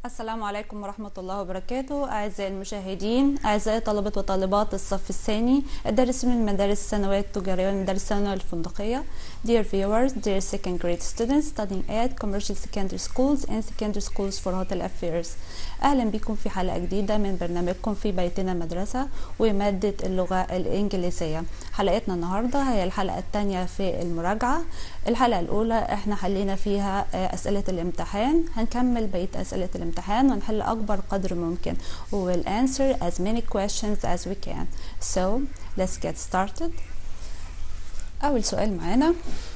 السلام عليكم ورحمة الله وبركاته أعزائي المشاهدين أعزائي طلبة وطالبات الصف الثاني الدارسين من مدارس الثانوية التجارية والمدارس الثانوية الفندقية Dear viewers, dear second grade students studying at commercial secondary schools and secondary schools for hotel affairs أهلا بكم في حلقة جديدة من برنامجكم في بيتنا مدرسة ومادة اللغة الإنجليزية حلقتنا النهاردة هي الحلقة الثانية في المراجعة الحلقة الأولى احنا حلينا فيها أسئلة الامتحان هنكمل بقية أسئلة الامتحان ونحل أكبر قدر ممكن We will answer as many questions as we can So let's get started أول سؤال معانا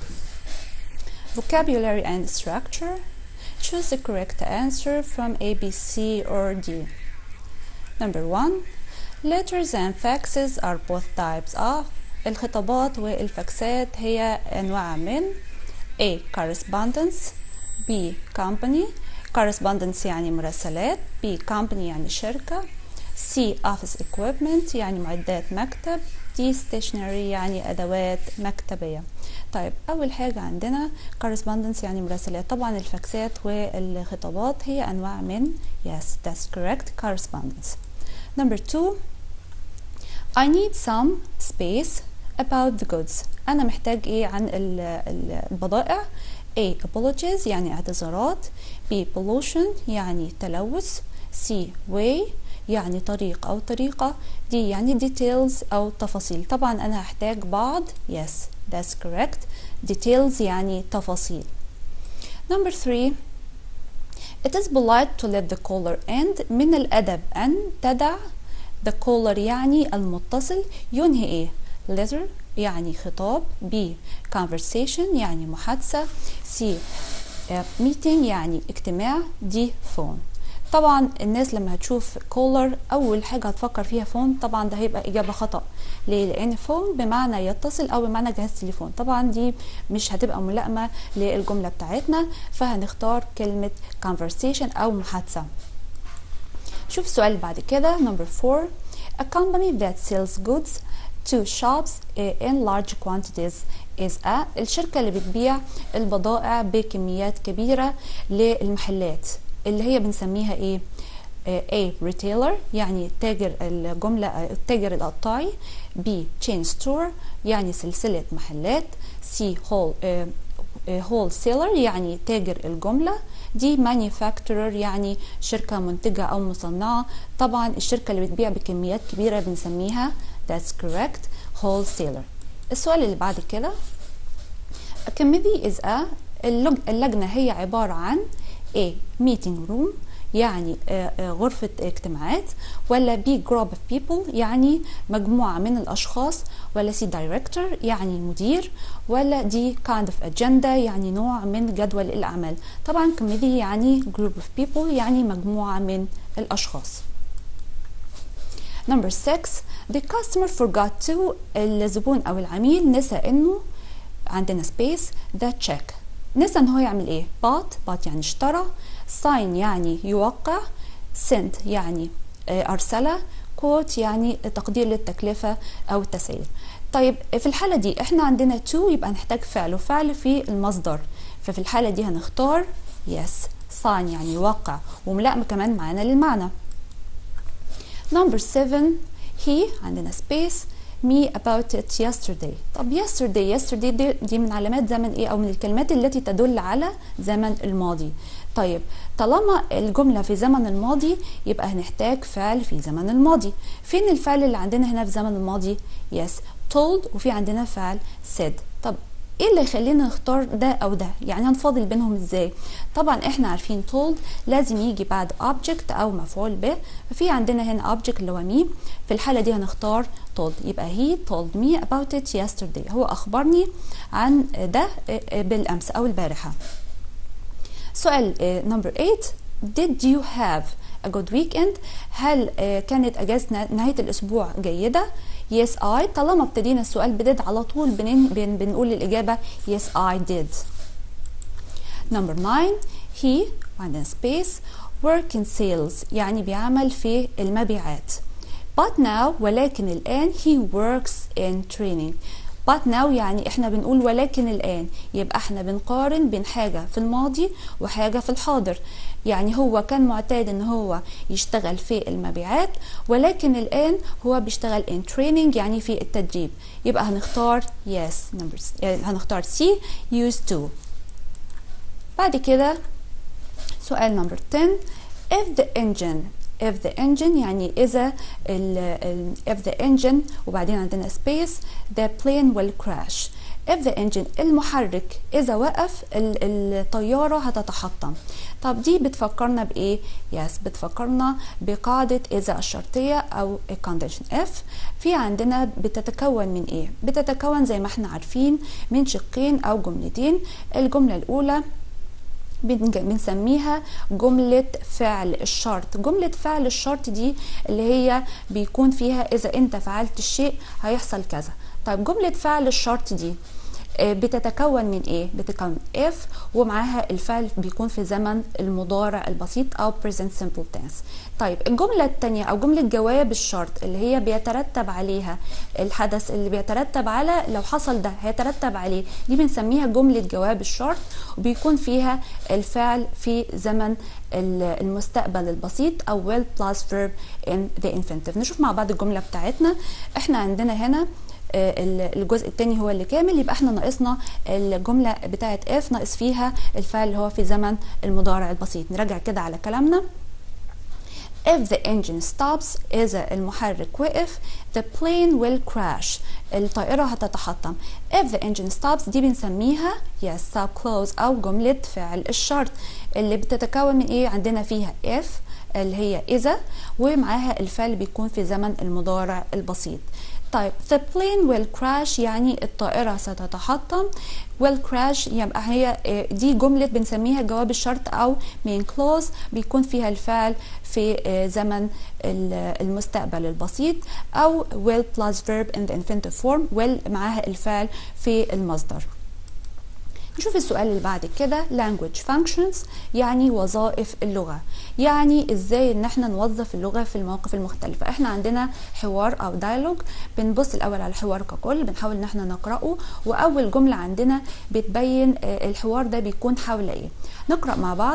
Vocabulary and structure Choose the correct answer from A, B, C or D. Number one, letters and faxes are both types of الخطابات والفاكسات هي أنواع من A. correspondence B. company correspondence يعني مراسلات B. company يعني شركة C. office equipment يعني معدات مكتب D. stationery يعني أدوات مكتبية طيب أول حاجة عندنا correspondence يعني مراسلات طبعا الفاكسات والخطابات هي أنواع من yes that's correct correspondence number two I need some space about the goods أنا محتاج إيه عن البضائع A. apologies يعني اعتذارات B. pollution يعني تلوث C. way يعني طريق أو طريقة D يعني details أو تفاصيل طبعا أنا هحتاج بعض yes that's correct details يعني تفاصيل number three it is polite to let the caller end من الأدب أن تدع the caller يعني المتصل ينهي إيه letter يعني خطاب B conversation يعني محادثة C meeting يعني اجتماع D phone طبعا الناس لما هتشوف كولر اول حاجه هتفكر فيها فون طبعا ده هيبقى اجابه خطا ليه لان فون بمعنى يتصل او بمعنى جهاز تليفون طبعا دي مش هتبقى ملائمه للجمله بتاعتنا فهنختار كلمه conversation او محادثه شوف السؤال اللي بعد كده number 4 a company that sells goods to shops in large quantities is a الشركة اللي بتبيع البضائع بكميات كبيرة للمحلات اللي هي بنسميها ايه A retailer يعني تاجر الجملة التاجر القطاعي B chain store يعني سلسلة محلات C whole wholesaler يعني تاجر الجملة دي manufacturer يعني شركة منتجة أو مصنعة طبعا الشركة اللي بتبيع بكميات كبيرة بنسميها that's correct wholesaler السؤال اللي بعد كده a committee is a اللجنة هي عبارة عن A meeting room يعني غرفة اجتماعات ولا B group of people يعني مجموعة من الأشخاص ولا C director يعني مدير ولا D kind of agenda يعني نوع من جدول الأعمال طبعا committee يعني group of people يعني مجموعة من الأشخاص number 6 the customer forgot to الزبون أو العميل نسى إنه عندنا space that check نسى ان هو يعمل ايه بات بات يعني اشترى ساين يعني يوقع سنت يعني ارسل كوت يعني تقدير للتكلفه او التسعير طيب في الحاله دي احنا عندنا تو يبقى نحتاج فعل وفعل في المصدر ففي الحاله دي هنختار يس ساين يعني يوقع وملائمه كمان معانا للمعنى نمبر 7 هي عندنا سبيس me about it yesterday طب yesterday yesterday دي, دي من علامات زمن ايه او من الكلمات التي تدل على زمن الماضي طيب طالما الجملة في زمن الماضي يبقى هنحتاج فعل في زمن الماضي فين الفعل اللي عندنا هنا في زمن الماضي yes told وفي عندنا فعل said طب ايه اللي يخلينا نختار ده او ده يعني هنفاضل بينهم ازاي طبعا احنا عارفين told لازم يجي بعد object او مفعول به ففي عندنا هنا object اللي هو me في الحالة دي هنختار told يبقى he told me about it yesterday هو اخبرني عن ده بالامس او البارحة سؤال number 8 did you have a good weekend هل كانت اجازة نهاية الاسبوع جيدة yes I طالما ابتدينا السؤال بدid على طول بن بن بنقول الإجابة yes I did number 9 he عندنا space work in sales يعني بيعمل في المبيعات but now ولكن الآن he works in training but now يعني احنا بنقول ولكن الآن يبقى احنا بنقارن بين حاجة في الماضي وحاجة في الحاضر يعني هو كان معتاد ان هو يشتغل في المبيعات ولكن الآن هو بيشتغل in training يعني في التدريب يبقى هنختار yes numbers هنختار C used to بعد كده سؤال نمبر 10 if the engine if the engine يعني إذا ال, ال if the engine وبعدين عندنا space the plane will crash if the engine المحرك إذا وقف ال, الطيارة هتتحطم طب دي بتفكرنا بإيه؟ يس yes, بتفكرنا بقاعدة إذا الشرطية أو condition if في عندنا بتتكون من إيه؟ بتتكون زي ما احنا عارفين من شقين أو جملتين الجملة الأولى بنسميها جملة فعل الشرط جملة فعل الشرط دي اللي هي بيكون فيها إذا أنت فعلت الشيء هيحصل كذا طيب جملة فعل الشرط دي بتتكون من ايه بتتكون if ومعاها الفعل بيكون في زمن المضارع البسيط او present simple tense طيب الجملة التانية او جملة جواب الشرط اللي هي بيترتب عليها الحدث اللي بيترتب على لو حصل ده هيترتب عليه دي بنسميها جملة جواب الشرط وبيكون فيها الفعل في زمن المستقبل البسيط او will plus verb in the infinitive نشوف مع بعض الجملة بتاعتنا احنا عندنا هنا الجزء الثاني هو اللي كامل يبقى احنا ناقصنا الجمله بتاعه اف ناقص فيها الفعل اللي هو في زمن المضارع البسيط نرجع كده على كلامنا If the engine stops إذا المحرك وقف the plane will crash الطائرة هتتحطم If the engine stops دي بنسميها yes stop close أو جملة فعل الشرط اللي بتتكون من إيه عندنا فيها if اللي هي إذا ومعاها الفعل بيكون في زمن المضارع البسيط طيب the plane will crash يعني الطائرة ستتحطم will crash يبقى هي دي جملة بنسميها جواب الشرط أو main clause بيكون فيها الفعل في زمن المستقبل البسيط أو will plus verb in the infinitive form will معاها الفعل في المصدر نشوف السؤال اللي بعد كده language functions يعني وظائف اللغة يعني ازاي ان احنا نوظف اللغة في المواقف المختلفة احنا عندنا حوار او دايلوج بنبص الاول على الحوار ككل بنحاول ان احنا نقرأه واول جملة عندنا بتبين الحوار ده بيكون حول ايه نقرأ مع بعض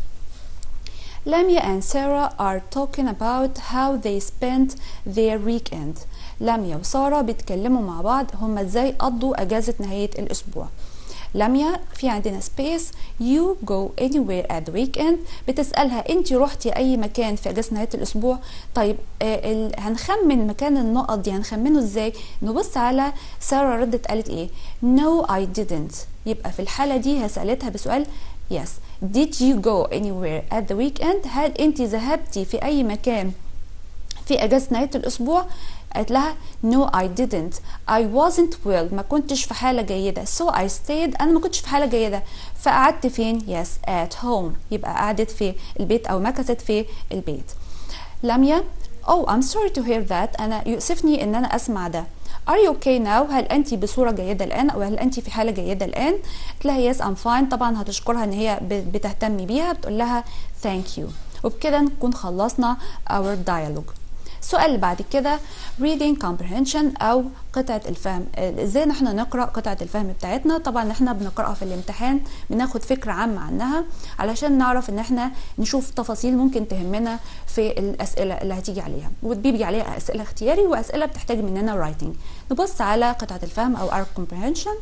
Lamia and Sarah are talking about how they spent their weekend. لاميا وسارة بيتكلموا مع بعض هما ازاي قضوا اجازة نهاية الاسبوع. لميا في عندنا سبيس you go anywhere at the weekend بتسألها انت رحتي اي مكان في اجازة نهاية الاسبوع طيب آه هنخمن مكان النقط دي هنخمنه ازاي نبص على سارة ردت قالت ايه no I didn't يبقى في الحالة دي هسألتها بسؤال yes did you go anywhere at the weekend هل انت ذهبتي في اي مكان في اجازة نهاية الاسبوع قالت لها no I didn't I wasn't well ما كنتش في حالة جيدة so I stayed أنا ما كنتش في حالة جيدة فقعدت فين yes at home يبقى قعدت في البيت أو مكثت في البيت لميا oh I'm sorry to hear that أنا يؤسفني إن أنا أسمع ده Are you okay now؟ هل أنت بصورة جيدة الآن أو هل أنت في حالة جيدة الآن؟ قلت لها yes I'm fine طبعا هتشكرها إن هي بتهتمي بيها بتقول لها thank you وبكده نكون خلصنا our dialogue السؤال اللي بعد كده reading comprehension او قطعة الفهم ازاي نحن نقرأ قطعة الفهم بتاعتنا طبعا احنا بنقرأها في الامتحان بناخد فكرة عامة عنها علشان نعرف ان احنا نشوف تفاصيل ممكن تهمنا في الاسئلة اللي هتيجي عليها وبيجي عليها اسئلة اختياري واسئلة بتحتاج مننا writing نبص على قطعة الفهم او our comprehension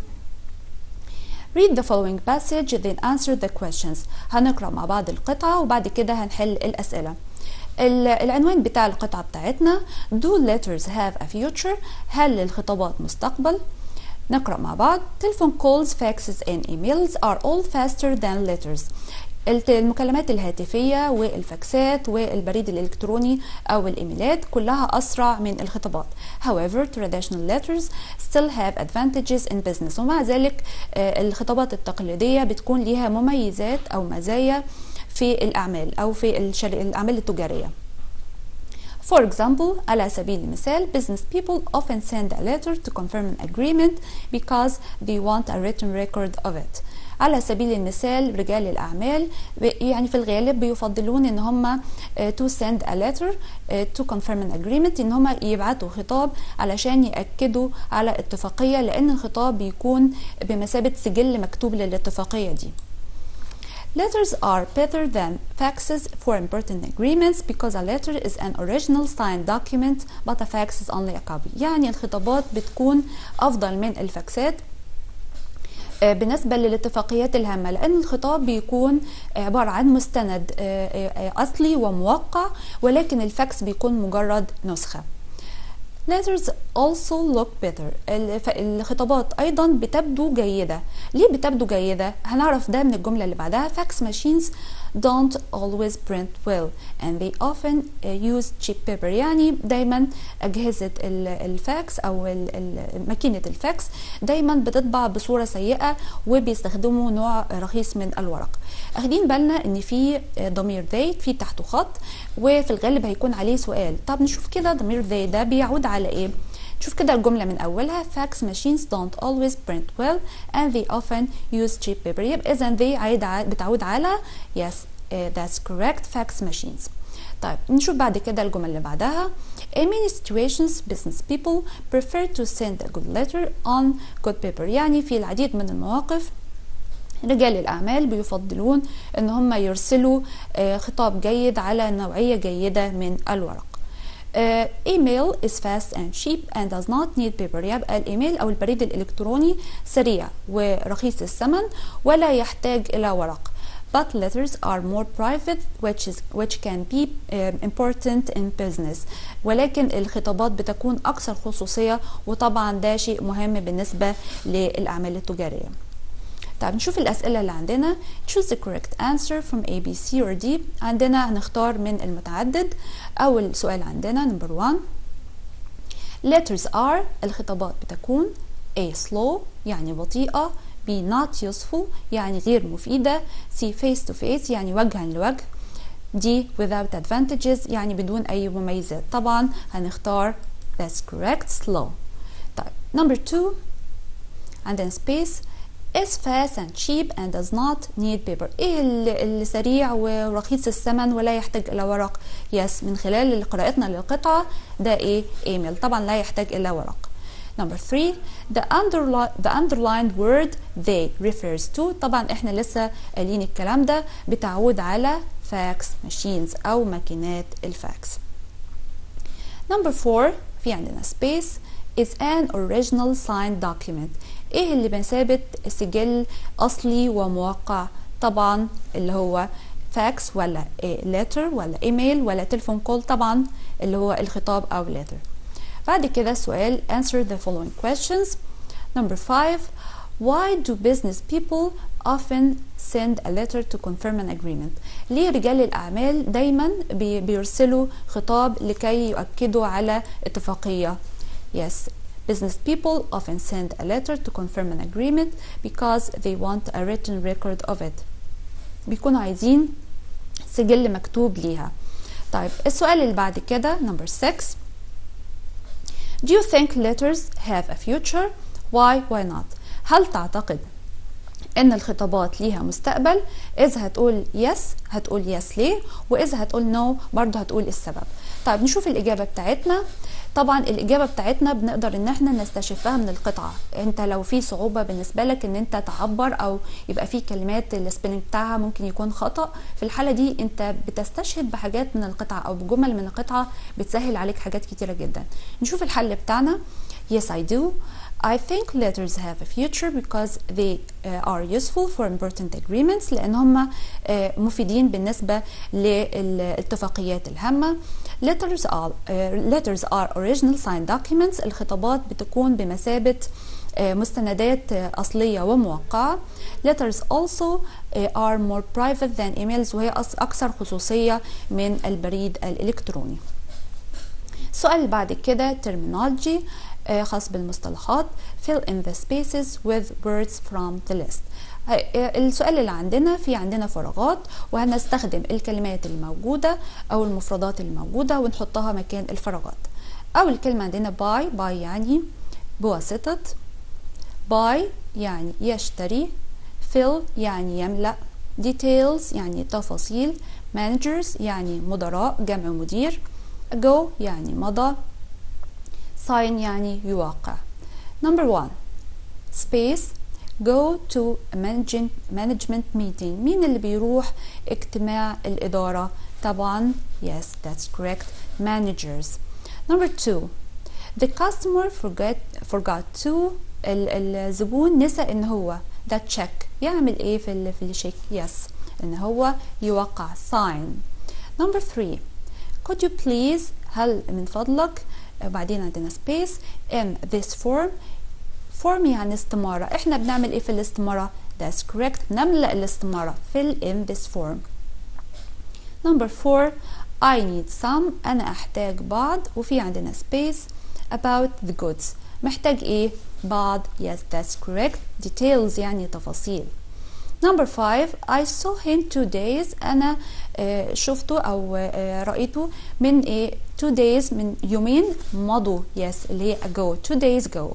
Read the following passage then answer the questions هنقرأ مع بعض القطعة وبعد كده هنحل الأسئلة العنوان بتاع القطعة بتاعتنا Do letters have a future هل الخطابات مستقبل نقرأ مع بعض Telephone calls, faxes and emails are all faster than letters المكالمات الهاتفية والفاكسات والبريد الإلكتروني أو الإيميلات كلها أسرع من الخطابات However, traditional letters still have advantages in business ومع ذلك الخطابات التقليدية بتكون ليها مميزات أو مزايا في الأعمال أو في الأعمال التجارية For example, على سبيل المثال, business people often send a letter to confirm an agreement because they want a written record of it. على سبيل المثال رجال الأعمال يعني في الغالب بيفضلون إن هم to send a letter to confirm an agreement إن هم يبعتوا خطاب علشان يأكدوا على اتفاقية لأن الخطاب بيكون بمثابة سجل مكتوب للاتفاقية دي Letters are better than faxes for important agreements because a letter is an original signed document but a fax is only a copy. يعني الخطابات بتكون أفضل من الفاكسات بالنسبة للاتفاقيات الهامة لأن الخطاب بيكون عبارة عن مستند أصلي وموقع ولكن الفاكس بيكون مجرد نسخة Letters also look better الخطابات أيضا بتبدو جيدة ليه بتبدو جيدة؟ هنعرف ده من الجملة اللي بعدها fax machines don't always print well and they often use cheap paper يعني دايما أجهزة الفاكس أو ماكينة الفاكس دايما بتطبع بصورة سيئة وبيستخدموا نوع رخيص من الورق أخدين بالنا إن في ضمير they في تحته خط وفي الغالب هيكون عليه سؤال طب نشوف كده ضمير they ده بيعود على إيه؟ شوف كده الجملة من أولها fax machines don't always print well and they often use cheap paper يبقى إذا they عايد بتعود على yes uh, that's correct fax machines طيب نشوف بعد كده الجمل اللي بعدها In many situations business people prefer to send a good letter on good paper يعني في العديد من المواقف رجال الأعمال بيفضلون إن هم يرسلوا خطاب جيد على نوعية جيدة من الورق Uh, email is fast and cheap and does not need paper يبقى الايميل او البريد الالكتروني سريع ورخيص الثمن ولا يحتاج الى ورق but letters are more private which is which can be uh, important in business ولكن الخطابات بتكون اكثر خصوصيه وطبعا ده شيء مهم بالنسبه للاعمال التجاريه طيب نشوف الأسئلة اللي عندنا choose the correct answer from A, B, C or D عندنا هنختار من المتعدد أول سؤال عندنا number one letters are الخطابات بتكون A slow يعني بطيئة B not useful يعني غير مفيدة C face to face يعني وجها لوجه D without advantages يعني بدون أي مميزات طبعا هنختار that's correct slow طيب number two عندنا space is fast and cheap and does not need paper ايه اللي سريع ورخيص الثمن ولا يحتاج الى ورق يس من خلال قراءتنا للقطعة ده ايه ايميل طبعا لا يحتاج الى ورق Number three, the, underli the underlined word they refers to طبعا احنا لسه قايلين الكلام ده بتعود على fax machines او ماكينات الفاكس. Number four في عندنا space is an original signed document ايه اللي بمثابة سجل اصلي وموقع طبعا اللي هو فاكس ولا لتر ولا ايميل ولا تليفون كول طبعا اللي هو الخطاب او لتر بعد كده سؤال answer the following questions number five why do business people often send a letter to confirm an agreement ليه رجال الأعمال دايما بيرسلوا خطاب لكي يؤكدوا على اتفاقية yes Business people often send a letter to confirm an agreement because they want a written record of it. بيكونوا عايزين سجل مكتوب ليها. طيب السؤال اللي بعد كده number 6 Do you think letters have a future? Why? Why not? هل تعتقد ان الخطابات ليها مستقبل اذا هتقول يس هتقول يس ليه واذا هتقول نو no برضه هتقول السبب طيب نشوف الاجابه بتاعتنا طبعا الاجابه بتاعتنا بنقدر ان احنا نستشفها من القطعه انت لو في صعوبه بالنسبه لك ان انت تعبر او يبقى في كلمات السبيلنج بتاعها ممكن يكون خطا في الحاله دي انت بتستشهد بحاجات من القطعه او بجمل من القطعه بتسهل عليك حاجات كتيره جدا نشوف الحل بتاعنا yes I do I think letters have a future because they uh, are useful for important agreements لأن هم uh, مفيدين بالنسبة للاتفاقيات الهامة. Letters are, uh, letters are original signed documents. الخطابات بتكون بمثابة uh, مستندات uh, أصلية وموقعة. Letters also uh, are more private than emails وهي أكثر خصوصية من البريد الإلكتروني. السؤال اللي بعد كده terminology خاص بالمصطلحات fill in the spaces with words from the list السؤال اللي عندنا في عندنا فراغات وهنستخدم الكلمات الموجودة أو المفردات الموجودة ونحطها مكان الفراغات أول كلمة عندنا باي باي يعني بواسطة باي يعني يشتري fill يعني يملأ details يعني تفاصيل managers يعني مدراء جمع مدير go يعني مضى sign يعني يوقع number one space go to a managing management meeting مين اللي بيروح اجتماع الإدارة طبعا yes that's correct managers number two the customer forget forgot to ال- الزبون نسى ان هو ده تشيك يعمل ايه في ال في الشيك yes ان هو يوقع sign number three could you please هل من فضلك بعدين عندنا space in this form form يعني استمارة احنا بنعمل ايه في الاستمارة that's correct نملأ الاستمارة fill in this form number four I need some أنا أحتاج بعض وفي عندنا space about the goods محتاج ايه بعض yes that's correct details يعني تفاصيل number five I saw him two days أنا آه شفته أو آه رأيته من ايه two days من يومين مضوا yes اللي هي ago two days ago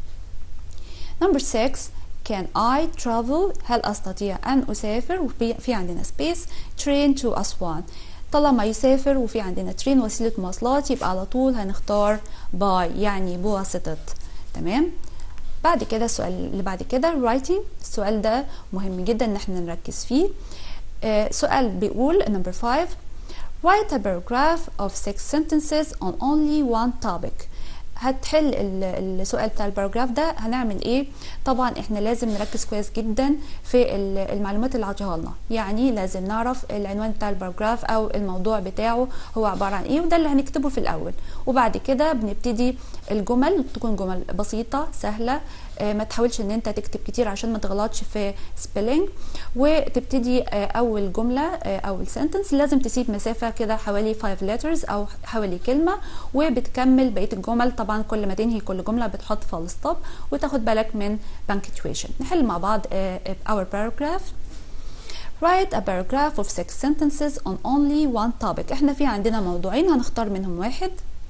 number six can I travel هل أستطيع أن أسافر وفي في عندنا space train to أسوان طالما يسافر وفي عندنا ترين وسيلة مواصلات يبقى على طول هنختار باي يعني بواسطة تمام بعد كده السؤال اللي بعد كده writing السؤال ده مهم جدا ان احنا نركز فيه آه سؤال بيقول number 5 write a paragraph of six sentences on only one topic هتحل السؤال بتاع الباراجراف ده هنعمل ايه طبعا احنا لازم نركز كويس جدا في المعلومات اللي عطيها لنا يعني لازم نعرف العنوان بتاع الباراجراف او الموضوع بتاعه هو عباره عن ايه وده اللي هنكتبه في الاول وبعد كده بنبتدي الجمل تكون جمل بسيطه سهله ما تحاولش ان انت تكتب كتير عشان ما تغلطش في سبيلنج وتبتدي اول جمله اول سنتنس لازم تسيب مسافه كده حوالي 5 letters او حوالي كلمه وبتكمل بقيه الجمل طبعا كل ما تنهي كل جمله بتحط فول ستوب وتاخد بالك من punctuation نحل مع بعض our paragraph Write a paragraph of six sentences on only one topic احنا في عندنا موضوعين هنختار منهم واحد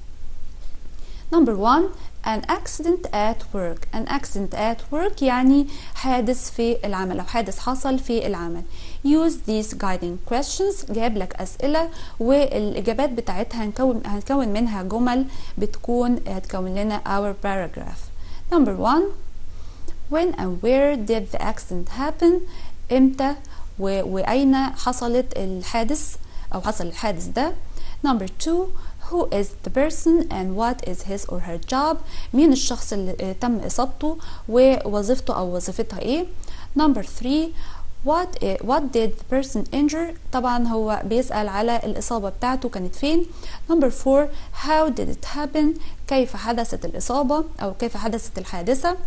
Number one an accident at work an accident at work يعني حادث في العمل أو حادث حصل في العمل use these guiding questions جاب لك أسئلة والإجابات بتاعتها هنكون هنكون منها جمل بتكون هتكون لنا our paragraph number one when and where did the accident happen امتى وأين حصلت الحادث أو حصل الحادث ده number two who is the person and what is his or her job مين الشخص اللي تم إصابته ووظيفته أو وظيفتها إيه number three what what did the person injure طبعا هو بيسأل على الإصابة بتاعته كانت فين number four how did it happen كيف حدثت الإصابة أو كيف حدثت الحادثة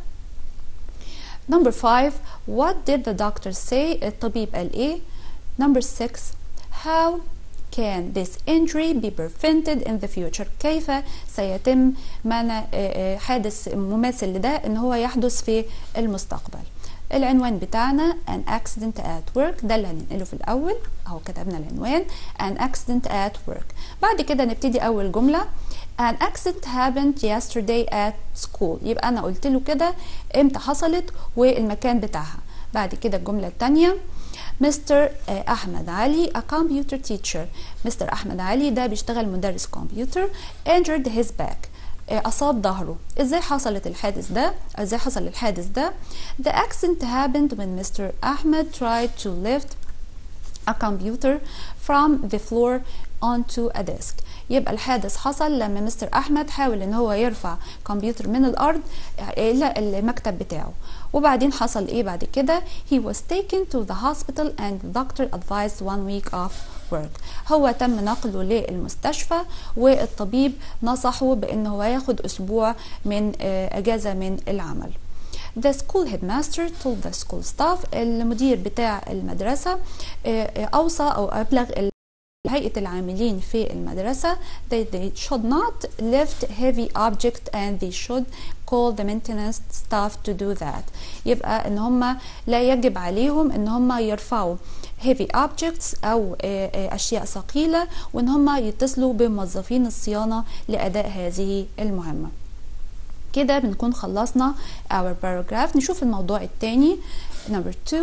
number five what did the doctor say الطبيب قال إيه number six how can this injury be prevented in the future كيف سيتم منع حادث مماثل لده ان هو يحدث في المستقبل العنوان بتاعنا an accident at work ده اللي هننقله في الاول اهو كتبنا العنوان an accident at work بعد كده نبتدي اول جمله an accident happened yesterday at school يبقى انا قلت له كده امتى حصلت والمكان بتاعها بعد كده الجمله الثانيه مستر احمد علي a computer teacher مستر احمد علي ده بيشتغل مدرس كمبيوتر injured his back اصاب ظهره ازاي حصلت الحادث ده ازاي حصل الحادث ده the accident happened when Mr. Ahmed tried to lift a computer from the floor onto a desk يبقى الحادث حصل لما مستر احمد حاول ان هو يرفع كمبيوتر من الارض الى المكتب بتاعه وبعدين حصل ايه بعد كده he was taken to the hospital and the doctor advised one week off work هو تم نقله للمستشفى والطبيب نصحه بان هو ياخد اسبوع من اجازه من العمل The school headmaster told the school staff المدير بتاع المدرسة أوصى أو أبلغ هيئة العاملين في المدرسة they, they should not lift heavy object and they should call the maintenance staff to do that يبقى ان هم لا يجب عليهم ان هم يرفعوا heavy objects او اشياء ثقيلة وان هم يتصلوا بموظفين الصيانة لاداء هذه المهمة كده بنكون خلصنا our paragraph نشوف الموضوع التاني number two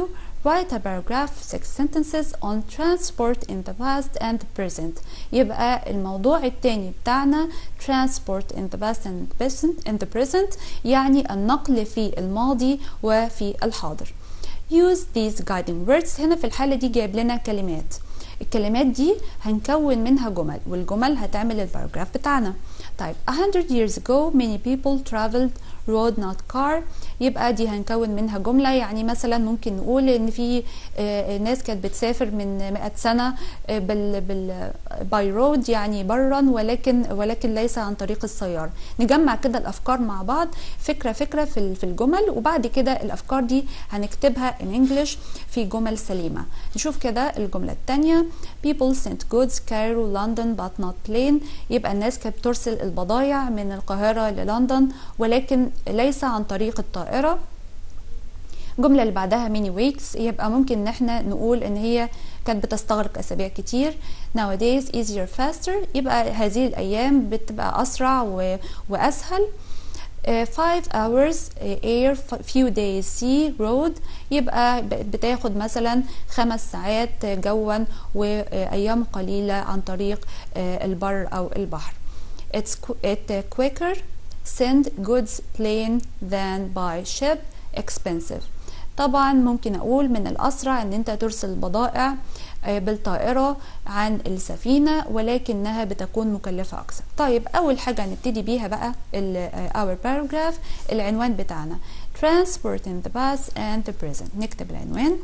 write a paragraph six sentences on transport in the past and the present يبقى الموضوع التاني بتاعنا transport in the past and the present, in the present يعني النقل في الماضي وفي الحاضر use these guiding words هنا في الحالة دي جايب لنا كلمات الكلمات دي هنكون منها جمل والجمل هتعمل الباراجراف بتاعنا طيب 100 years ago many people traveled road not car يبقى دي هنكون منها جملة يعني مثلا ممكن نقول ان في ناس كانت بتسافر من 100 سنة بال بال باي رود يعني برا ولكن ولكن ليس عن طريق السيارة نجمع كده الافكار مع بعض فكرة فكرة في في الجمل وبعد كده الافكار دي هنكتبها in English في جمل سليمة نشوف كده الجملة الثانية people sent goods Cairo London but not plane يبقى الناس كانت بترسل البضائع من القاهرة للندن ولكن ليس عن طريق الطائرة الجملة اللي بعدها many weeks يبقى ممكن ان احنا نقول ان هي كانت بتستغرق اسابيع كتير nowadays easier faster يبقى هذه الايام بتبقى اسرع و... واسهل Uh, five hours uh, air few days sea road يبقى بتاخد مثلا خمس ساعات جوا وايام قليله عن طريق uh, البر او البحر it's it quicker send goods plane than by ship expensive طبعا ممكن اقول من الاسرع ان انت ترسل البضائع بالطائرة عن السفينة ولكنها بتكون مكلفة أكثر طيب أول حاجة هنبتدي بيها بقى our paragraph العنوان بتاعنا transport in the past and the present نكتب العنوان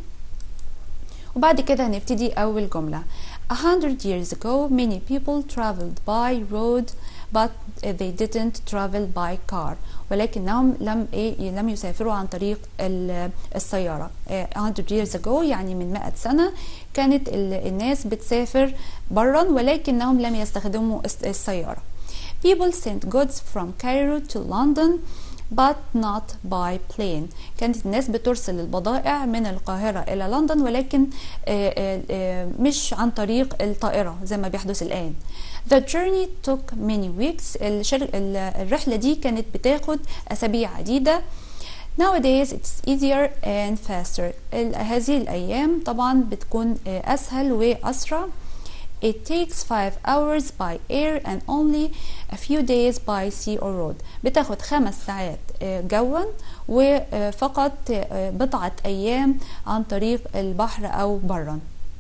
وبعد كده هنبتدي أول جملة A hundred years ago many people traveled by road but they didn't travel by car ولكنهم لم ايه لم يسافروا عن طريق السياره 100 years ago يعني من 100 سنه كانت الناس بتسافر برا ولكنهم لم يستخدموا السياره people sent goods from Cairo to London but not by plane كانت الناس بترسل البضائع من القاهرة إلى لندن ولكن مش عن طريق الطائرة زي ما بيحدث الآن The journey took many weeks الرحلة دي كانت بتاخد أسابيع عديدة Nowadays it's easier and faster هذه الأيام طبعا بتكون أسهل وأسرع It takes 5 hours by air and only a few days by sea or road بتاخد خمس ساعات جوا وفقط بضعة أيام عن طريق البحر أو برا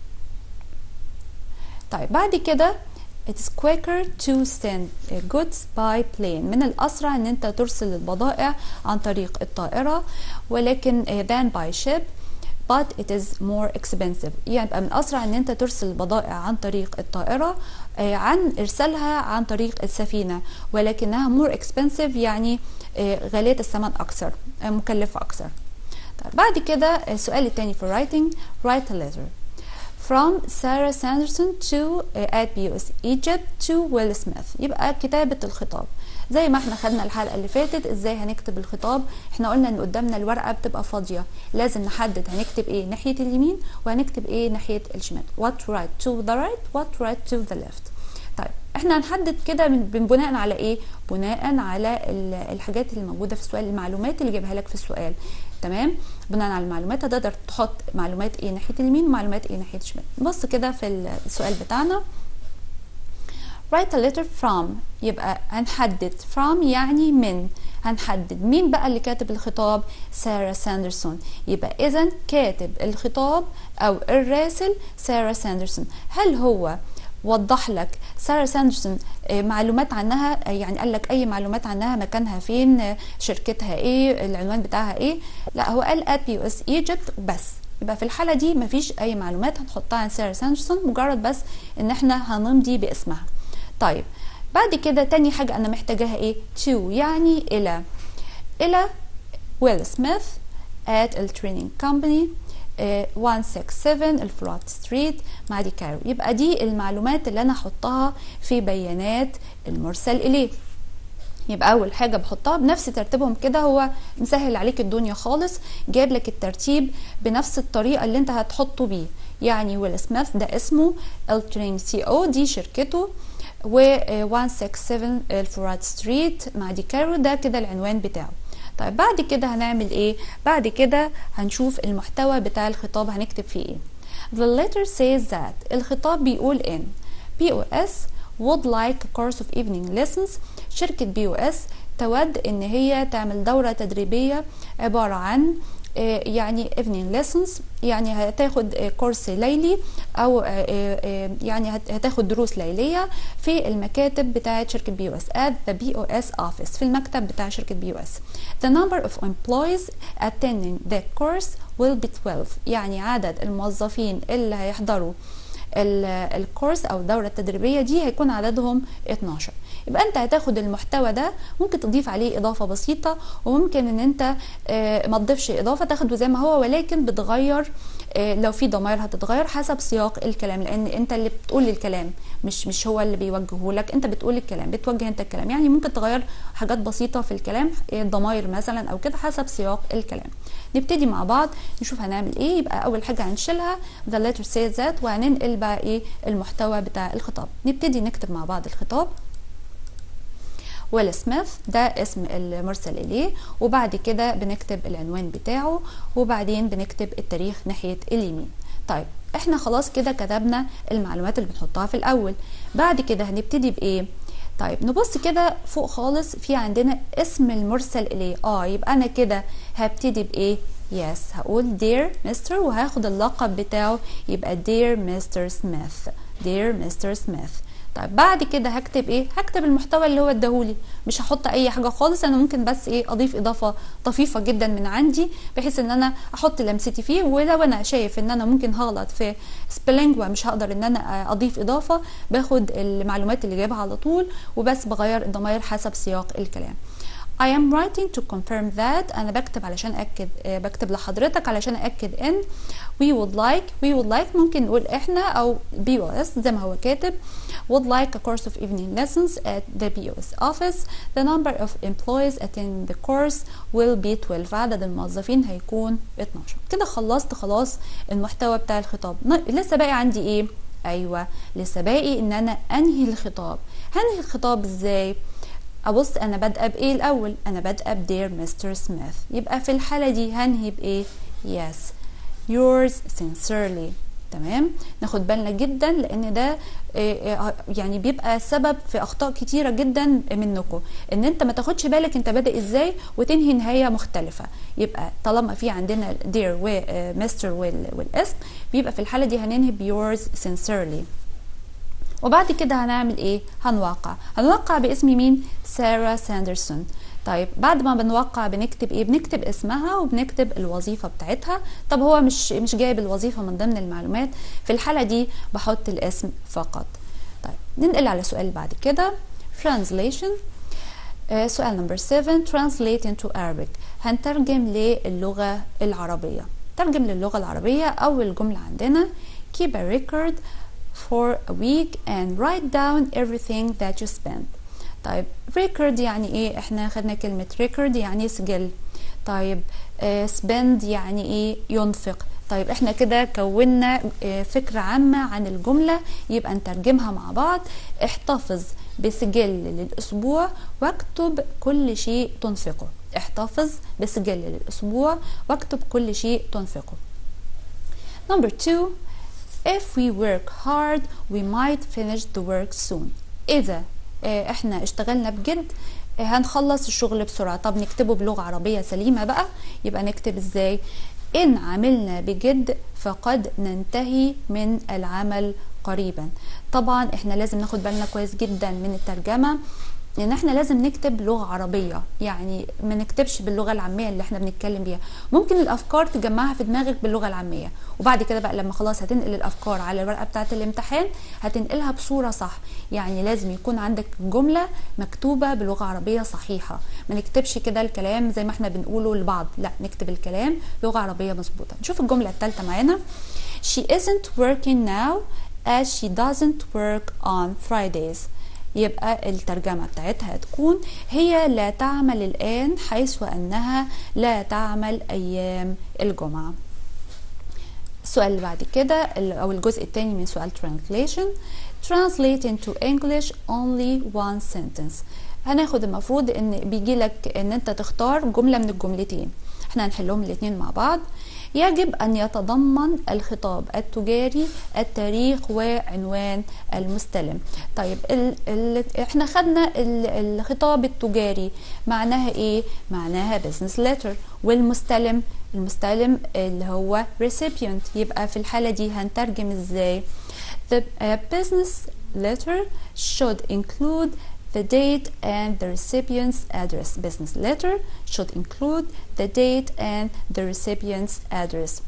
طيب بعد كده It's quicker to send goods by plane من الأسرع أن أنت ترسل البضائع عن طريق الطائرة ولكن than by ship but it is more expensive يعني من الأسرع أن أنت ترسل البضائع عن طريق الطائرة عن إرسالها عن طريق السفينة ولكنها more expensive يعني غالية الثمن أكثر مكلفة أكثر طيب بعد كده السؤال الثاني في writing write a letter from Sarah Sanderson to uh, at BUS Egypt to Will Smith يبقى كتابة الخطاب زي ما احنا خدنا الحلقة اللي فاتت ازاي هنكتب الخطاب احنا قلنا ان قدامنا الورقة بتبقى فاضية لازم نحدد هنكتب ايه ناحية اليمين وهنكتب ايه ناحية الشمال what right to the right what right to the left طيب احنا هنحدد كده بناء على ايه بناء على الحاجات اللي موجوده في السؤال المعلومات اللي جايبها لك في السؤال تمام بناء على المعلومات هتقدر تحط معلومات ايه ناحيه اليمين ومعلومات ايه ناحيه الشمال بص كده في السؤال بتاعنا write a letter from يبقى هنحدد from يعني من هنحدد مين بقى اللي كاتب الخطاب سارة ساندرسون يبقى اذا كاتب الخطاب او الراسل سارة ساندرسون هل هو وضح لك سارة ساندرسون معلومات عنها يعني قال لك اي معلومات عنها مكانها فين شركتها ايه العنوان بتاعها ايه لا هو قال at US Egypt بس يبقى في الحالة دي مفيش اي معلومات هنحطها عن سارة ساندرسون مجرد بس ان احنا هنمضي باسمها طيب بعد كده تاني حاجة انا محتاجاها ايه to يعني الى الى ويل سميث at التريننج كومباني 167 الفلوت ستريت معدي كايرو يبقى دي المعلومات اللي انا احطها في بيانات المرسل اليه يبقى اول حاجه بحطها بنفس ترتيبهم كده هو مسهل عليك الدنيا خالص جايب لك الترتيب بنفس الطريقه اللي انت هتحطه بيه يعني ويل سميث ده اسمه الترين سي او دي شركته و 167 الفرات ستريت مع دي كايرو ده كده العنوان بتاعه طيب بعد كده هنعمل ايه بعد كده هنشوف المحتوى بتاع الخطاب هنكتب فيه ايه The letter says that الخطاب بيقول ان POS would like a course of evening lessons شركة BOS تود ان هي تعمل دورة تدريبية عبارة عن يعني evening lessons يعني هتاخد كورس ليلي او يعني هتاخد دروس ليليه في المكاتب بتاعه شركه بي او اس at the BOS office في المكتب بتاع شركه بي او اس the number of employees attending the course will be 12 يعني عدد الموظفين اللي هيحضروا الكورس او الدوره التدريبيه دي هيكون عددهم 12 يبقى انت هتاخد المحتوى ده ممكن تضيف عليه اضافه بسيطه وممكن ان انت ما تضيفش اضافه تاخده زي ما هو ولكن بتغير لو في ضمائر هتتغير حسب سياق الكلام لان انت اللي بتقول الكلام مش مش هو اللي بيوجهه لك انت بتقول الكلام بتوجه انت الكلام يعني ممكن تغير حاجات بسيطه في الكلام الضمائر مثلا او كده حسب سياق الكلام نبتدي مع بعض نشوف هنعمل ايه يبقى اول حاجه هنشيلها the letter says that وهننقل بقى ايه المحتوى بتاع الخطاب نبتدي نكتب مع بعض الخطاب ويل سميث ده اسم المرسل اليه وبعد كده بنكتب العنوان بتاعه وبعدين بنكتب التاريخ ناحيه اليمين طيب احنا خلاص كده كتبنا المعلومات اللي بنحطها في الاول بعد كده هنبتدي بايه طيب نبص كده فوق خالص في عندنا اسم المرسل اليه اه يبقى انا كده هبتدي بايه يس yes. هقول dear مستر وهاخد اللقب بتاعه يبقى dear مستر سميث dear مستر سميث طيب بعد كده هكتب ايه هكتب المحتوى اللي هو اداهولي مش هحط اي حاجه خالص انا ممكن بس ايه اضيف اضافه طفيفه جدا من عندي بحيث ان انا احط لمستي فيه ولو انا شايف ان انا ممكن هغلط في سبيلنج ومش هقدر ان انا اضيف اضافه باخد المعلومات اللي جايبها على طول وبس بغير الضمائر حسب سياق الكلام I am writing to confirm that أنا بكتب علشان أكد بكتب لحضرتك علشان أكد إن we would like we would like ممكن نقول إحنا أو BOS زي ما هو كاتب would like a course of evening lessons at the BOS office the number of employees attending the course will be 12 عدد الموظفين هيكون 12 كده خلصت خلاص المحتوى بتاع الخطاب لسه باقي عندي إيه أيوة لسه باقي إن أنا أنهي الخطاب هنهي الخطاب إزاي ابص انا بادئه بايه الاول انا بادئه بدير مستر سميث يبقى في الحاله دي هنهي بايه yes yours sincerely تمام ناخد بالنا جدا لان ده يعني بيبقى سبب في اخطاء كتيره جدا منكم ان انت ما تاخدش بالك انت بادئ ازاي وتنهي نهايه مختلفه يبقى طالما في عندنا dear ومستر والاسم بيبقى في الحاله دي هننهي بيورز sincerely وبعد كده هنعمل ايه هنوقع هنوقع باسم مين سارة ساندرسون طيب بعد ما بنوقع بنكتب ايه بنكتب اسمها وبنكتب الوظيفه بتاعتها طب هو مش مش جايب الوظيفه من ضمن المعلومات في الحاله دي بحط الاسم فقط طيب ننقل على سؤال بعد كده translation آه سؤال نمبر 7 translate into Arabic هنترجم للغه العربيه ترجم للغه العربيه اول جمله عندنا keep a record for a week and write down everything that you spend طيب record يعني ايه احنا خدنا كلمة record يعني سجل طيب uh, spend يعني ايه ينفق طيب احنا كده كونا uh, فكرة عامة عن الجملة يبقى نترجمها مع بعض احتفظ بسجل للأسبوع واكتب كل شيء تنفقه احتفظ بسجل للأسبوع واكتب كل شيء تنفقه number two If we work hard we might finish the work soon إذا احنا اشتغلنا بجد هنخلص الشغل بسرعة طب نكتبه بلغة عربية سليمة بقى يبقى نكتب ازاي إن عملنا بجد فقد ننتهي من العمل قريبا طبعا احنا لازم ناخد بالنا كويس جدا من الترجمة لان احنا لازم نكتب لغه عربيه يعني ما نكتبش باللغه العاميه اللي احنا بنتكلم بيها ممكن الافكار تجمعها في دماغك باللغه العاميه وبعد كده بقى لما خلاص هتنقل الافكار على الورقه بتاعه الامتحان هتنقلها بصوره صح يعني لازم يكون عندك جمله مكتوبه بلغه عربيه صحيحه ما نكتبش كده الكلام زي ما احنا بنقوله لبعض لا نكتب الكلام لغه عربيه مظبوطه نشوف الجمله الثالثه معانا she isn't working now as she doesn't work on Fridays يبقى الترجمة بتاعتها تكون هي لا تعمل الآن حيث أنها لا تعمل أيام الجمعة السؤال اللي بعد كده أو الجزء الثاني من سؤال translation translate into English only one sentence هناخد المفروض ان بيجي لك ان انت تختار جمله من الجملتين احنا هنحلهم الاثنين مع بعض يجب أن يتضمن الخطاب التجاري التاريخ وعنوان المستلم طيب ال ال احنا خدنا ال الخطاب التجاري معناها ايه معناها business letter والمستلم المستلم اللي هو recipient يبقى في الحالة دي هنترجم ازاي the uh, business letter should include the date and the recipient's address. Business letter should include the date and the recipient's address.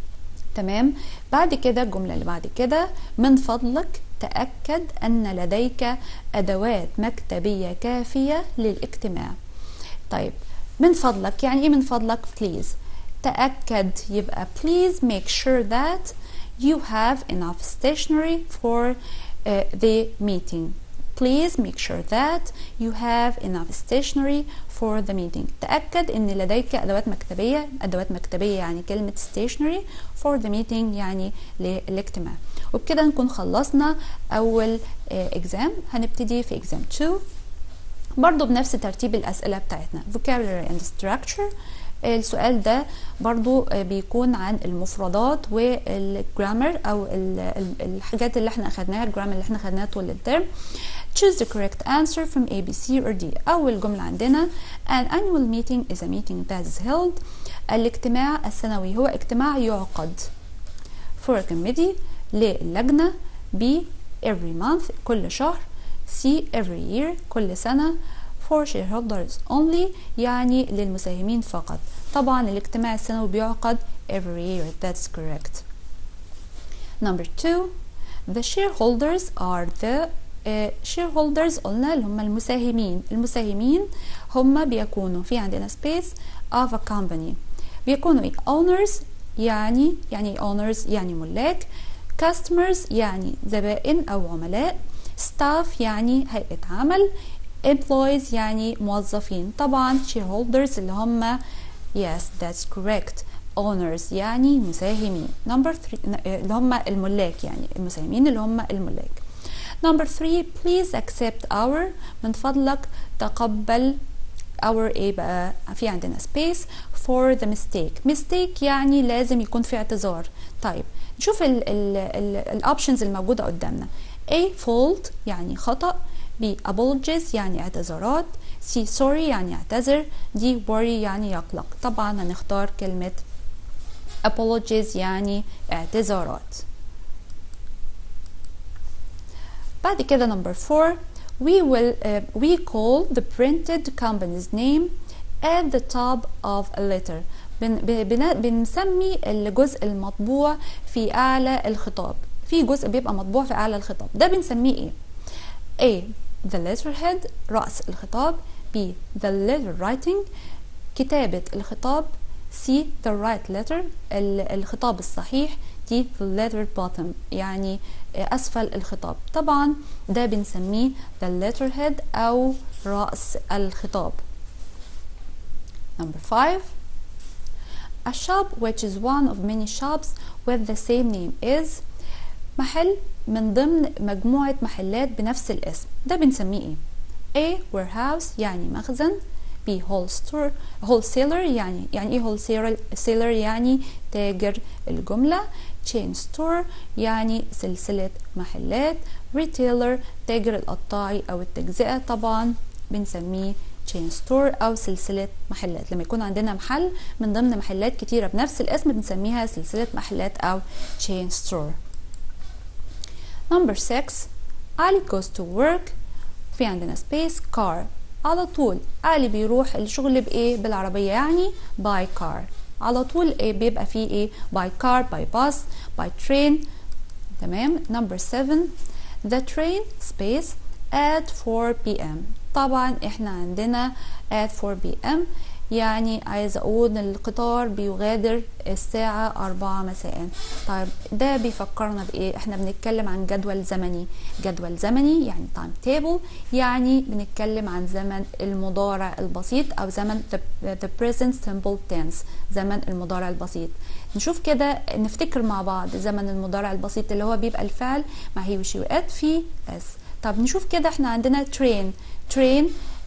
تمام بعد كده الجملة اللي بعد كده من فضلك تأكد أن لديك أدوات مكتبية كافية للاجتماع طيب من فضلك يعني إيه من فضلك please تأكد يبقى please make sure that you have enough stationery for uh, the meeting Please make sure that you have enough stationery for the meeting. تأكد إن لديك أدوات مكتبية، أدوات مكتبية يعني كلمة stationery for the meeting يعني للاجتماع. وبكده نكون خلصنا أول exam هنبتدي في exam 2 برضو بنفس ترتيب الأسئلة بتاعتنا vocabulary and structure السؤال ده برضو بيكون عن المفردات والجرامر او الحاجات اللي احنا اخدناها الجرامر اللي احنا اخدناها طول الترم choose the correct answer from A, B, C or D أول جملة عندنا an annual meeting is a meeting that is held الاجتماع السنوي هو اجتماع يعقد for a committee للجنة B every month كل شهر C every year كل سنة for shareholders only يعني للمساهمين فقط طبعا الاجتماع السنوي بيعقد every year that's correct number two the shareholders are the uh, shareholders قلنا اللي هم المساهمين المساهمين هم بيكونوا في عندنا space of a company بيكونوا ايه owners يعني يعني owners يعني ملاك customers يعني زبائن او عملاء staff يعني هيئة عمل employees يعني موظفين طبعا shareholders اللي هم yes that's correct owners يعني مساهمين number three اللي هم الملاك يعني المساهمين اللي هم الملاك number three please accept our من فضلك تقبل our ايه بقى في عندنا space for the mistake mistake يعني لازم يكون في اعتذار طيب نشوف الاوبشنز الموجوده قدامنا A fault يعني خطأ B apologies يعني اعتذارات C sorry يعني اعتذر D worry يعني يقلق طبعا هنختار كلمة apologies يعني اعتذارات بعد كده number four we will uh, we call the printed company's name at the top of a letter بن بن بنسمي الجزء المطبوع في أعلى الخطاب في جزء بيبقى مطبوع في أعلى الخطاب ده بنسميه إيه A the letterhead رأس الخطاب B the letter writing كتابة الخطاب C the right letter الخطاب الصحيح D the letter bottom يعني أسفل الخطاب طبعا ده بنسميه the letterhead أو رأس الخطاب number five a shop which is one of many shops with the same name is محل من ضمن مجموعة محلات بنفس الاسم ده بنسميه ايه A warehouse يعني مخزن B whole store wholesaler يعني يعني ايه wholesaler يعني تاجر الجملة chain store يعني سلسلة محلات retailer تاجر القطاعي أو التجزئة طبعا بنسميه chain store أو سلسلة محلات لما يكون عندنا محل من ضمن محلات كتيرة بنفس الاسم بنسميها سلسلة محلات أو chain store number 6 علي goes to work في عندنا space car على طول علي بيروح الشغل بإيه بالعربية يعني by car على طول إيه بيبقى فيه إيه by car by bus by train تمام number 7 the train space at 4 p.m. طبعا احنا عندنا at 4 p.m. يعني عايزة أقول إن القطار بيغادر الساعة أربعة مساء طيب ده بيفكرنا بإيه؟ إحنا بنتكلم عن جدول زمني جدول زمني يعني تايم تيبل يعني بنتكلم عن زمن المضارع البسيط أو زمن the, the present simple tense زمن المضارع البسيط نشوف كده نفتكر مع بعض زمن المضارع البسيط اللي هو بيبقى الفعل مع هي وشي وات في اس طب نشوف كده احنا عندنا train train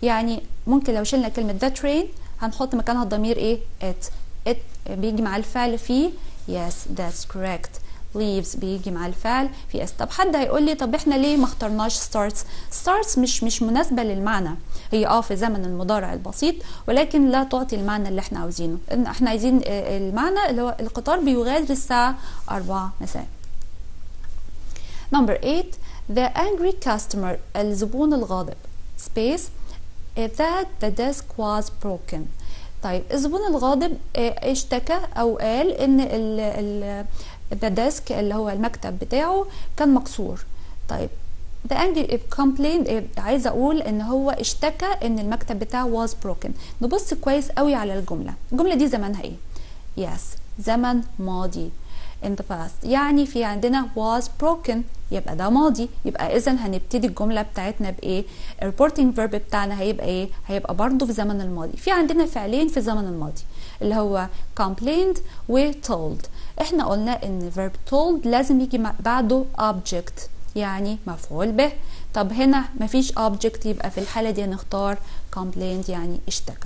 يعني ممكن لو شلنا كلمة the train هنحط مكانها الضمير ايه it it بيجي مع الفعل في yes that's correct leaves بيجي مع الفعل في اس طب حد هيقول لي طب احنا ليه ما اخترناش starts starts مش مش مناسبه للمعنى هي اه في زمن المضارع البسيط ولكن لا تعطي المعنى اللي احنا عاوزينه ان احنا عايزين المعنى اللي هو القطار بيغادر الساعه 4 مساء number 8 the angry customer الزبون الغاضب space that the desk was broken طيب الزبون الغاضب اشتكى او قال ان ال ال ذا ديسك اللي هو المكتب بتاعه كان مكسور طيب the angry complained عايزه اقول ان هو اشتكى ان المكتب بتاعه was broken نبص كويس قوي على الجمله الجمله دي زمانها ايه yes زمن ماضي in the past يعني في عندنا was broken يبقى ده ماضي يبقى اذا هنبتدي الجمله بتاعتنا بايه الريبورتنج فيرب بتاعنا هيبقى ايه هيبقى برضو في زمن الماضي في عندنا فعلين في زمن الماضي اللي هو complained و told احنا قلنا ان verb told لازم يجي بعده object يعني مفعول به طب هنا مفيش object يبقى في الحالة دي هنختار complained يعني اشتكى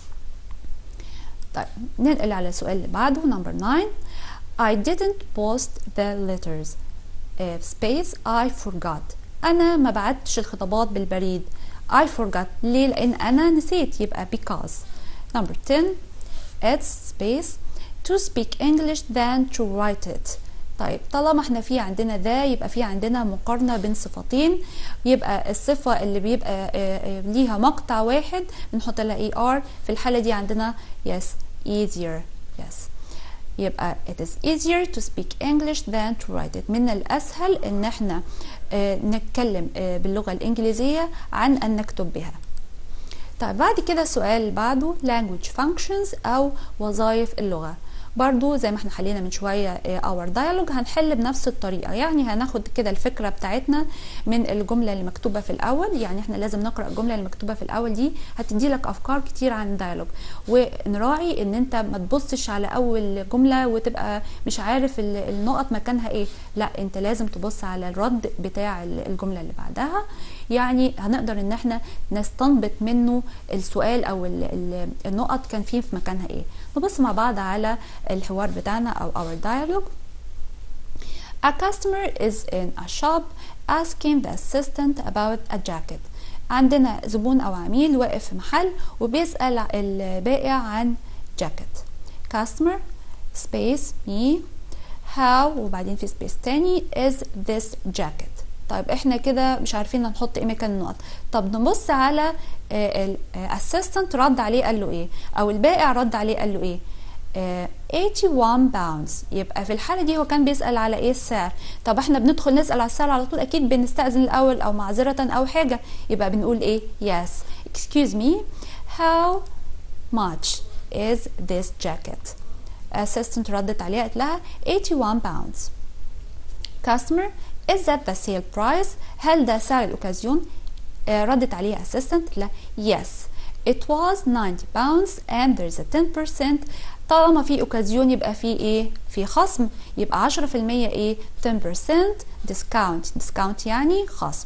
طيب ننقل على السؤال اللي بعده number 9 I didn't post the letters uh, space I forgot أنا ما بعتش الخطابات بالبريد I forgot ليه لأن أنا نسيت يبقى because number 10 it's space to speak English than to write it طيب طالما احنا في عندنا ذا يبقى في عندنا مقارنة بين صفتين يبقى الصفة اللي بيبقى ليها مقطع واحد بنحط لها اي ار في الحالة دي عندنا yes easier yes يبقى it is easier to speak English than to write it من الأسهل إن احنا نتكلم باللغة الإنجليزية عن أن نكتب بها طيب بعد كده السؤال اللي بعده language functions أو وظائف اللغة برضو زي ما احنا حلينا من شوية اور dialogue هنحل بنفس الطريقة يعني هناخد كده الفكرة بتاعتنا من الجملة اللي مكتوبة في الأول يعني احنا لازم نقرأ الجملة اللي مكتوبة في الأول دي هتدي لك أفكار كتير عن الديالوج ونراعي ان انت ما تبصش على أول جملة وتبقى مش عارف النقط مكانها ايه لا انت لازم تبص على الرد بتاع الجملة اللي بعدها يعني هنقدر ان احنا نستنبط منه السؤال او النقط كان فيه في مكانها ايه نبص مع بعض على الحوار بتاعنا او our dialogue A customer is in a shop asking the assistant about a jacket عندنا زبون او عميل واقف في محل وبيسأل البائع عن جاكيت customer space me how وبعدين في سبيس تاني is this jacket طيب احنا كده مش عارفين هنحط ايه مكان النقط طب نبص على الاسيستنت رد عليه قال له ايه او البائع رد عليه قال له ايه 81 باوندز يبقى في الحاله دي هو كان بيسال على ايه السعر طب احنا بندخل نسال على السعر على طول اكيد بنستاذن الاول او معذره او حاجه يبقى بنقول ايه yes excuse me how much is this jacket assistant ردت عليها قالت لها 81 pounds customer is that the sale price هل ده سعر الأوكازيون آه ردت عليه assistant لا yes it was 90 pounds and there's a 10% طالما في أوكازيون يبقى في إيه في خصم يبقى 10% إيه 10% discount discount يعني خصم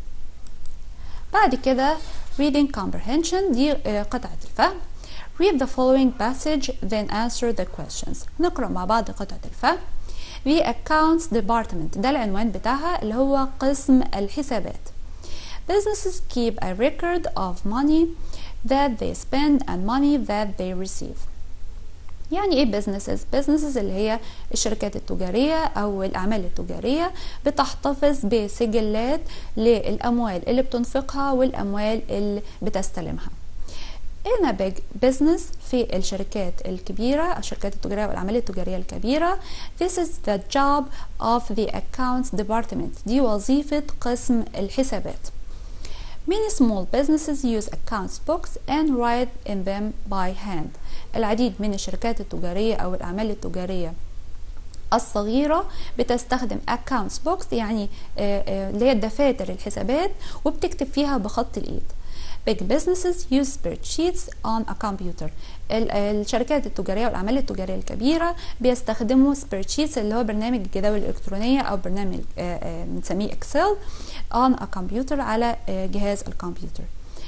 بعد كده reading comprehension دي آه قطعة الفهم read the following passage then answer the questions نقرأ مع بعض قطعة الفهم The Accounts Department ده العنوان بتاعها اللي هو قسم الحسابات Businesses keep a record of money that they spend and money that they receive يعني ايه businesses businesses اللي هي الشركات التجارية او الاعمال التجارية بتحتفظ بسجلات للاموال اللي بتنفقها والاموال اللي بتستلمها in a big business في الشركات الكبيرة الشركات التجارية والأعمال التجارية الكبيرة this is the job of the accounts department دي وظيفة قسم الحسابات Many small businesses use accounts books and write in them by hand العديد من الشركات التجارية أو الأعمال التجارية الصغيرة بتستخدم accounts books يعني اللي هي دفاتر الحسابات وبتكتب فيها بخط الإيد Big businesses use spreadsheets on a computer. الشركات التجارية والأعمال التجارية الكبيرة بيستخدموا spreadsheets اللي هو برنامج الجداول الإلكترونية أو برنامج بنسميه Excel on a computer على جهاز الكمبيوتر.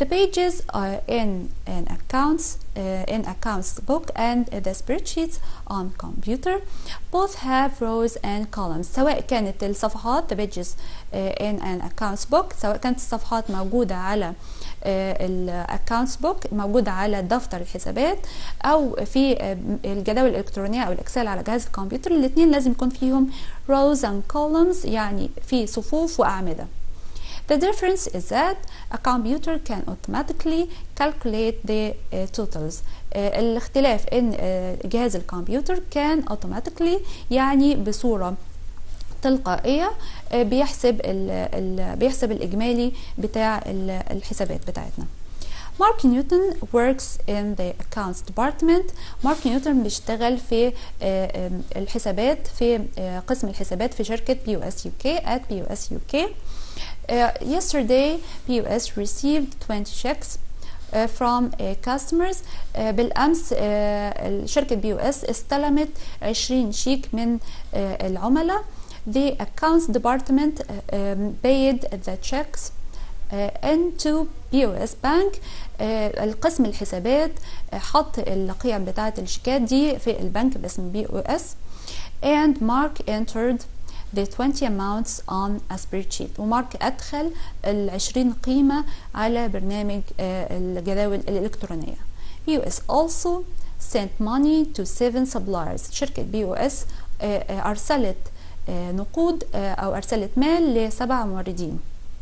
The pages are in an accounts uh, in accounts book and the spreadsheets on computer both have rows and columns سواء كانت الصفحات the pages uh, in an accounts book سواء كانت الصفحات موجودة على الاكونتس بوك موجودة على دفتر الحسابات او في الجداول الالكترونية او الاكسل على جهاز الكمبيوتر الاثنين لازم يكون فيهم rows and columns يعني في صفوف واعمدة The difference is that a computer can automatically calculate the uh, totals. Uh, الاختلاف ان uh, جهاز الكمبيوتر كان automatically يعني بصورة تلقائية بيحسب ال ال بيحسب الإجمالي بتاع الحسابات بتاعتنا. مارك نيوتن works in the accounts department مارك نيوتن بيشتغل في الحسابات في قسم الحسابات في شركة بي يو اس يو كي at بي يو اس يو كي yesterday POS received 20 checks uh, from uh, customers uh, بالامس شركه بي اس استلمت 20 شيك من العملاء the accounts department um, paid the checks into POS bank القسم الحسابات حط القيم بتاعه الشيكات دي في البنك باسم بي او اس and Mark entered the 20 amounts on a spreadsheet ومارك أدخل ال 20 قيمة على برنامج الجداول الإلكترونية US also sent money to seven suppliers شركة بي او اس أرسلت نقود أو أرسلت مال لسبع موردين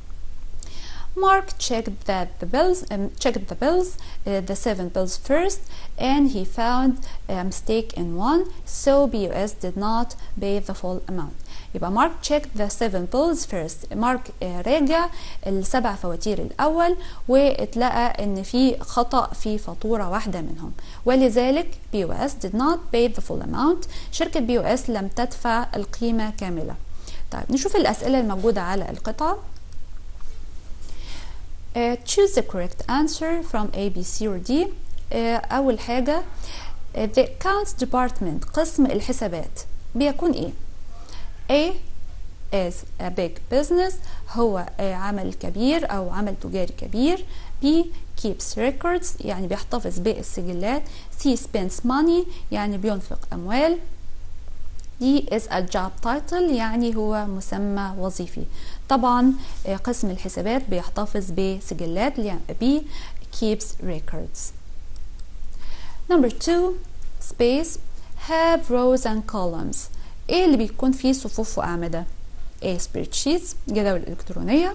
Mark checked that the bills um, checked the bills uh, the seven bills first and he found a mistake in one so BUS did not pay the full amount يبقى مارك تشيك ذا 7 بولز فيرست مارك راجع السبع فواتير الاول واتلقى ان في خطا في فاتوره واحده منهم ولذلك بي او اس did not pay the full amount شركه بي او اس لم تدفع القيمه كامله طيب نشوف الاسئله الموجوده على القطعه Uh, choose the correct answer from A, B, C or D. Uh, أول حاجة uh, the accounts department قسم الحسابات بيكون إيه؟ A is a big business هو عمل كبير أو عمل تجاري كبير B keeps records يعني بيحتفظ بالسجلات C spends money يعني بينفق أموال D is a job title يعني هو مسمى وظيفي طبعا قسم الحسابات بيحتفظ بسجلات يعني B keeps records number two space have rows and columns ايه اللي بيكون فيه صفوف واعمده A spreadsheets جداول الكترونيه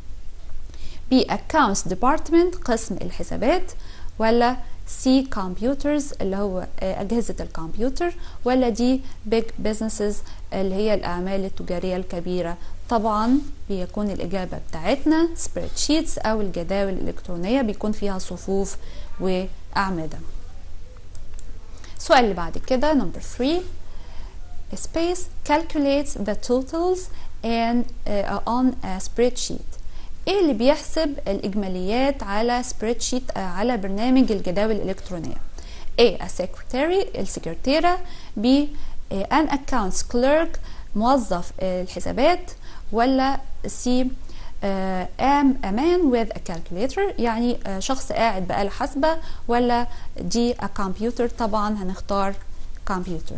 B accounts department قسم الحسابات ولا C computers اللي هو أجهزة الكمبيوتر ولا دي big businesses اللي هي الأعمال التجارية الكبيرة طبعا بيكون الإجابة بتاعتنا spreadsheets أو الجداول الإلكترونية بيكون فيها صفوف وأعمدة السؤال اللي بعد كده number 3 space calculates the totals and uh, on a spreadsheet ايه اللي بيحسب الاجماليات على spreadsheet uh, على برنامج الجداول الالكترونيه A a secretary السكرتيرة B uh, an accounts clerk موظف uh, الحسابات ولا C uh, am a man with a calculator يعني uh, شخص قاعد بآلة حاسبة ولا D a computer طبعا هنختار computer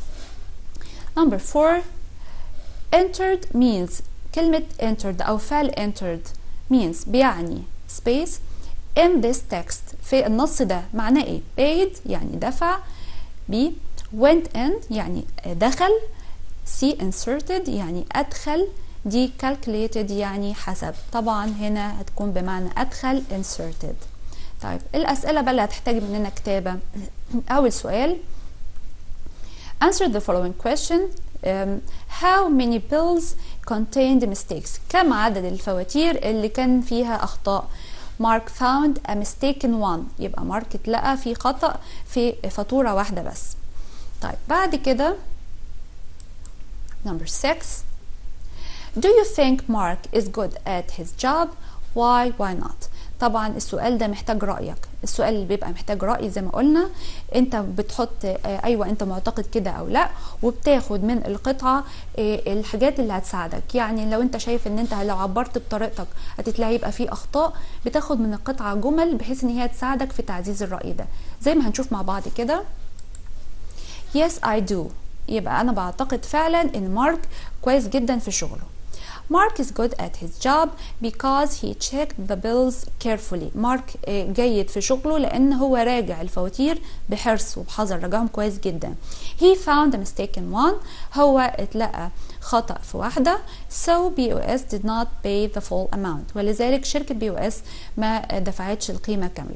Number four, entered means كلمة entered أو فعل entered means بيعني space in this text في النص ده معناه ايه؟ paid يعني دفع B went in يعني دخل C inserted يعني أدخل D calculated يعني حسب طبعا هنا هتكون بمعنى أدخل inserted طيب الأسئلة بقى اللي هتحتاج مننا كتابة أول سؤال Answer the following question um, How many bills contained mistakes كم عدد الفواتير اللي كان فيها أخطاء Mark found a mistake in one يبقى مارك اتلقى في خطأ في فاتورة واحدة بس طيب بعد كده number six Do you think Mark is good at his job? Why? Why not? طبعا السؤال ده محتاج رأيك السؤال اللي بيبقى محتاج رأي زي ما قلنا انت بتحط ايوه انت معتقد كده او لا وبتاخد من القطعة الحاجات اللي هتساعدك يعني لو انت شايف ان انت لو عبرت بطريقتك هتتلاقي يبقى فيه اخطاء بتاخد من القطعة جمل بحيث ان هي تساعدك في تعزيز الرأي ده زي ما هنشوف مع بعض كده yes I do يبقى انا بعتقد فعلا ان مارك كويس جدا في شغله Mark is good at his job because he checked the bills carefully. مارك جيد في شغله لأن هو راجع الفواتير بحرص وبحذر راجعهم كويس جدا. He found a mistake in one. هو اتلقى خطأ في واحدة. So BOS did not pay the full amount. ولذلك شركة BOS ما دفعتش القيمة كاملة.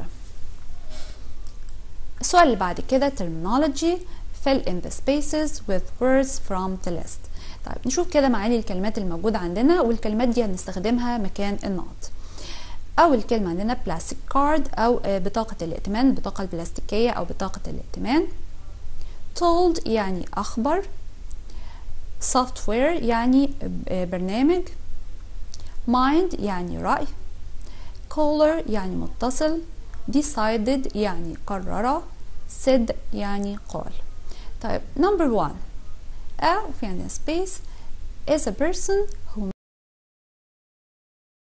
السؤال اللي بعد كده terminology fill in the spaces with words from the list. طيب نشوف كده معاني الكلمات الموجودة عندنا والكلمات دي هنستخدمها مكان النقط أول كلمة عندنا بلاستيك كارد أو بطاقة الائتمان البطاقة البلاستيكية أو بطاقة الائتمان told يعني أخبر software يعني برنامج mind يعني رأي caller يعني متصل decided يعني قرر said يعني قال طيب number one A وفي عندنا space is a person